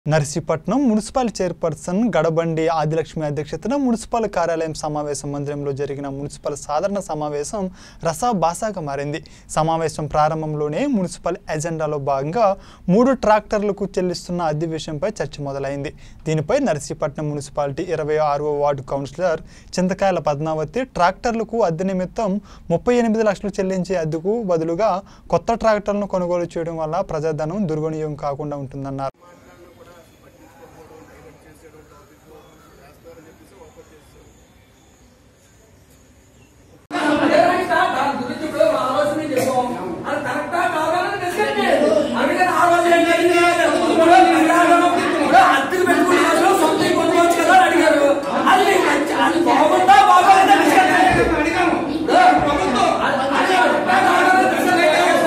Narsipatnam municipal chairperson Gadabandi Adilakshmi అధ్యక్షతన municipal కార్యాలయం సమావేశం మందిరంలో జరిగిన మున్సిపల్ సాధారణ సమావేశం రసాభాసాగా మారింది సమావేశం ప్రారంభంలోనే మున్సిపల్ ఎజెండాలో భాగంగా మూడు ట్రాక్టర్లకు చెల్లిస్తున్న అద్దె విషయంపై చర్చ మొదలైంది దీనిపై నర్సీపట్నం మున్సిపాలిటీ ఇరవై ఆరవ వార్డు కౌన్సిలర్ చింతకాయల పద్మావతి ట్రాక్టర్లకు అద్దె నిమిత్తం ముప్పై ఎనిమిది లక్షలు చెల్లించే అద్దెకు బదులుగా కొత్త ట్రాక్టర్లను కొనుగోలు చేయడం వల్ల ప్రజాధనం దుర్వినియోగం కాకుండా ఉంటుందన్నారు దాని గురించి ఇప్పుడు మనం ఆలోచన చేసాం అది కరెక్టా కాదా అని డిస్కస్ చేయాలి అందుకని ఆ రోజు ఏం జరిగింది ఇప్పుడు ఇప్పుడు అద్దెకు పెట్టుకునే రోజులు సొంత కొనుక్కోవచ్చు కదా అని అడిగారు అది మంచి- అది బాగుందా బాగోలేదా డిస్కస్ చేయాలి. ఇప్పుడు ప్రభుత్వం అది- అది కరెక్టా కాదా అని డిస్కస్ చేయాలి.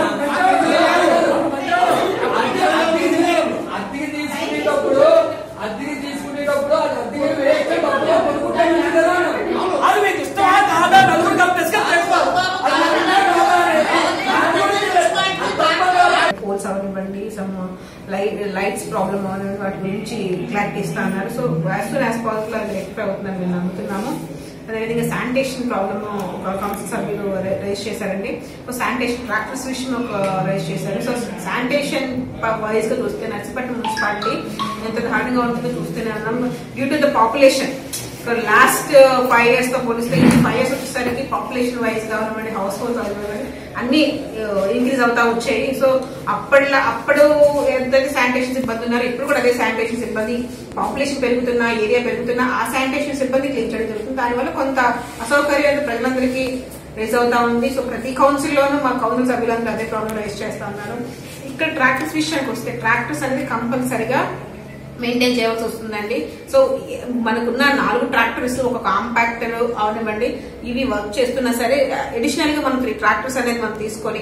అద్దె- అద్దెకి- అద్దెకి తీసుకునేటప్పుడు అద్దెకి తీసుకునేటప్పుడు అది అద్దెకి వేస్తే డబ్బులు కొనుక్కుంటే మంచిది కదా అని. అది మీకు ఇష్టమా కాదా నలుగురు కలిపి డిస్కస్ చేసుకోవాలి అది కరెక్టా కాదా అని. దాని గురించి తప్పకుండా పోల్స్ అవనివ్వండి సమ్ లైట్ లైట్స్ ప్రాబ్లమ్ అవనివ్వండి వాటి గురించి క్లారిటీ ఇస్తా అన్నారు so as soon as possible అది రెక్టిఫై అవుతుందని మేము నమ్ముతున్నాము అదేవిధంగా శానిటేషన్ ప్రాబ్లమ్ ఒక కౌన్సిల్ సభ్యులు రైజ్ చేశారండి సో శానిటేషన్ ట్రాక్టర్స్ విషయం ఒక రైజ్ చేశారు సో శానిటేషన్ వైజ్ గా చూస్తే నర్సిపట్నం మున్సిపాలిటీ ఎంత దారుణంగా ఉంటుందో చూస్తూనే ఉన్నాం due to the population last five years తో పోలిస్తే ఈ ఫైవ్ ఇయర్స్ వచ్చేసరికి పాపులేషన్ వైజ్ కానివ్వండి హౌస్ హోల్డ్ కానివ్వండి అన్ని ఇంక్రీజ్ అవుతా వచ్చాయి సో అప్పట్లో అప్పుడు ఎంతైతే శానిటేషన్ సిబ్బంది ఉన్నారో ఇప్పుడు కూడా అదే శానిటేషన్ సిబ్బంది పాపులేషన్ పెరుగుతున్నా ఏరియా పెరుగుతున్నా ఆ శానిటేషన్ సిబ్బంది క్లీన్ చేయడం జరుగుతుంది దానివల్ల కొంత అసౌకర్యాలు ప్రజలందరికీ రేజ్ అవుతా ఉంది సో ప్రతి కౌన్సిల్ లోనూ మా కౌన్సిల్ సభ్యులందరూ అదే ప్రాబ్లం రైజ్ చేస్తా ఉన్నారు ఇక్కడ ట్రాక్టర్స్ విషయానికి వస్తే ట్రాక్టర్స్ అనేది కంపల్సరిగా మెయింటైన్ చేయవలసి వస్తుందండి సో మనకున్న నాలుగు ట్రాక్టర్స్ ఒక కాంపాక్టర్ అవనివ్వండి ఇవి వర్క్ చేస్తున్నా సరే అడిషనల్ గా మనం త్రీ ట్రాక్టర్స్ అనేది మనం తీసుకొని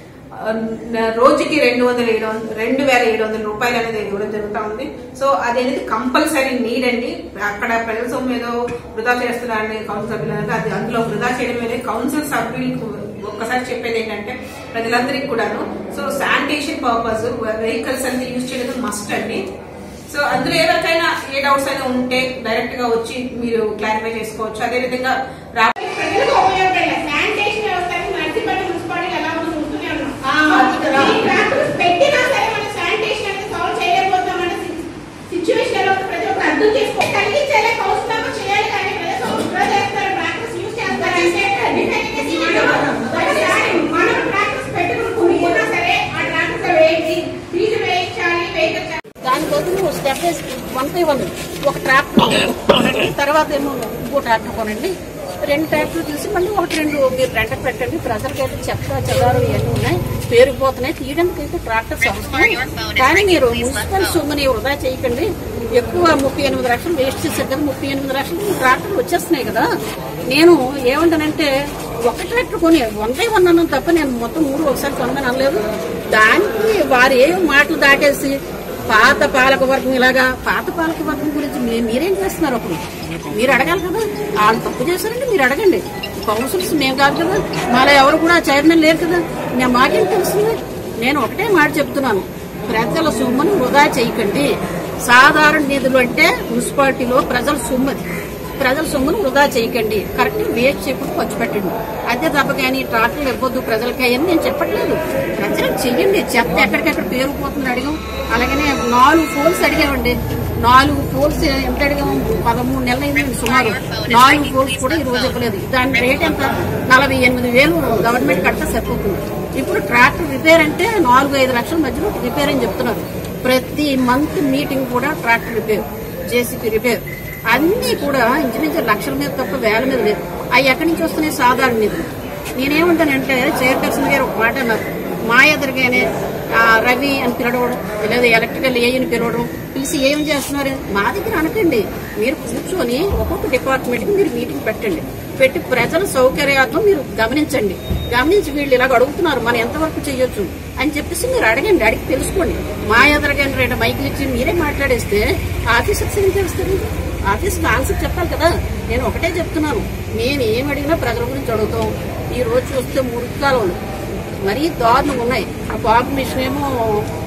ఆ, రోజుకి రెండు వందల ఏడు వందల రెండు వేల ఏడు వందల రూపాయలు అనేది ఇవ్వడం జరుగుతా ఉంది సో అది అనేది కంపల్సరీ నీడ్ అండి అక్కడ ప్రజల సొమ్ము ఏదో వృధా చేస్తున్నారని కౌన్సిల్ సభ్యులు అనేది అది అందులో వృధా చేయడం అనేది కౌన్సిల్ సభ్యులకు ఒక్కసారి చెప్పేది ఏంటంటే ప్రజలందరికీ కూడాను సో శానిటేషన్ పర్పస్ వెహికల్స్ అనేది యూజ్ చేయడం మస్ట్ అండి సో అందులో ఎవరికైనా ఏ డౌట్స్ అయినా ఉంటే డైరెక్ట్ గా వచ్చి మీరు క్లారిఫై చేసుకోవచ్చు అదే విధంగా రా ప్రజలకు ఉపయోగపడే శానిటేషన్ వ్యవస్థ అనేది నర్సీపట్నం మున్సిపాలిటీ ఎలా ఉందో చూస్తూనే ఉన్నాం. ఆ, ఈ ట్రాక్టర్స్ పెట్టినా సరే మనం శానిటేషన్ అనేది సాల్వ్ చేయలేకపోతామన్న సిచ్యువేషన్ ఎలా ఉందో ప్రతి ఒక్కరు అర్థం చేసుకో కలిగించేలా కౌన్సిలర్ చేయాలి కానీ ప్రజలు వృధా చేస్తారు ట్రాక్టర్స్ యూజ్ చేస్తారు అంటే డిఫరెంట్ గా ఒకసారి మనం ట్రాక్టర్స్ పెట్టుకుని కొనుక్కున్నా సరే ఆ ట్రాక్టర్స్ వేయండి ఫీజు వేయించాలి వెహికల్ దానికోసం నువ్వు స్టెప్ వేసి వన్ బై వన్ ఒక ట్రాక్టర్ కొనండి తర్వాత ఏమో ఇంకో ట్రాక్టర్ కొనండి రెండు ట్రాక్టర్లు తీసి మళ్ళీ ఒకటి రెండు మీరు రెంట్ పెట్టండి ప్రజలకైతే చెత్త చెదారు ఇవన్నీ ఉన్నాయి పేరుకుపోతున్నాయి తీయడానికైతే ట్రాక్టర్స్ అవసరం కానీ మీరు మున్సిపల్ సొమ్ముని వృధా చేయకండి ఎక్కువ ముప్పై ఎనిమిది లక్షలు వేస్ట్ చేశారు కదా ముప్పై ఎనిమిది లక్షలు ట్రాక్టర్లు వచ్చేస్తున్నాయి కదా నేను ఏమంటానంటే ఒక ట్రాక్టర్ కొని వన్ బై వన్ అన్నాను తప్ప నేను మొత్తం మూడు ఒకసారి కొనమని అనలేదు దానికి వారు ఏ మాటలు దాటేసి పాత పాలక వర్గం ఇలాగా పాత పాలక వర్గం గురించి మీ- మీరేం చేస్తున్నారు అప్పుడు మీరు అడగాలి కదా వాళ్ళు తప్పు చేశారంటే మీరు అడగండి కౌన్సిల్స్ మేము కాదు కదా మళ్ళీ ఎవరు కూడా చైర్మన్ లేరు కదా నేను మాకేం తెలుస్తుంది నేను ఒకటే మాట చెప్తున్నాను ప్రజల సొమ్మును వృధా చేయకండి సాధారణ నిధులు అంటే మున్సిపాలిటీలో ప్రజల సొమ్ముది ప్రజల సొమ్మును వృధా చేయకండి కరెక్ట్ వేస్ట్ చేయకుండా ఖర్చు పెట్టండి అదే తప్ప కానీ ట్రాక్టర్లు ఇవ్వద్దు ప్రజలకి అని నేను చెప్పట్లేదు ప్రజలకు చెయ్యండి చెత్త ఎక్కడికెక్కడ పేరుకుపోతుంది అడిగాం అలాగనే నాలుగు పోల్స్ అడిగామండి నాలుగు పోల్స్ ఎంత అడిగాము పదమూడు నెలలు అయింది సుమారు నాలుగు పోల్స్ కూడా ఈ రోజు ఇవ్వలేదు దాని రేట్ ఎంత నలభై ఎనిమిది వేలు గవర్నమెంట్ కట్ట సరిపోతుంది ఇప్పుడు ట్రాక్టర్ రిపేర్ అంటే నాలుగు ఐదు లక్షల మధ్యలో రిపేర్ అని చెప్తున్నారు ప్రతి మంత్ మీటింగ్ కూడా ట్రాక్టర్ రిపేర్ జేసీపీ రిపేర్ అన్ని కూడా ఇంచుమించు లక్షల మీద తప్ప వేల మీద లేదు అవి ఎక్కడి నుంచి వస్తున్నాయి సాధారణ నిధులు నేనేమంటానంటే చైర్పర్సన్ గారు ఒక మాట అన్నారు మా ఎదురుగానే ఆ, రవి అని పిలవడం లేదా ఎలక్ట్రికల్ ఏ అని పిలవడం పిలిచి ఏం చేస్తున్నారు మా దగ్గర అనకండి మీరు కూర్చొని ఒక్కొక్క డిపార్ట్మెంట్ కి మీరు మీటింగ్ పెట్టండి పెట్టి ప్రజల సౌకర్యార్థం మీరు గమనించండి గమనించి వీళ్ళు ఇలాగ అడుగుతున్నారు మనం ఎంతవరకు చేయొచ్చు అని చెప్పేసి మీరు అడగండి అడిగి తెలుసుకోండి మా ఎదురుగానే రెండు మైకులు ఇచ్చి మీరే మాట్లాడేస్తే ఆఫీసర్స్ ఏం చేస్తారు ఆఫీస్కి ఆన్సర్ చెప్పాలి కదా నేను ఒకటే చెప్తున్నాను నేను ఏం అడిగినా ప్రజల గురించి అడుగుతాం ఈ రోజు చూస్తే మురికి కాలువలు మరీ దారుణంగా ఉన్నాయి ఆ బాబు మిషన్ ఏమో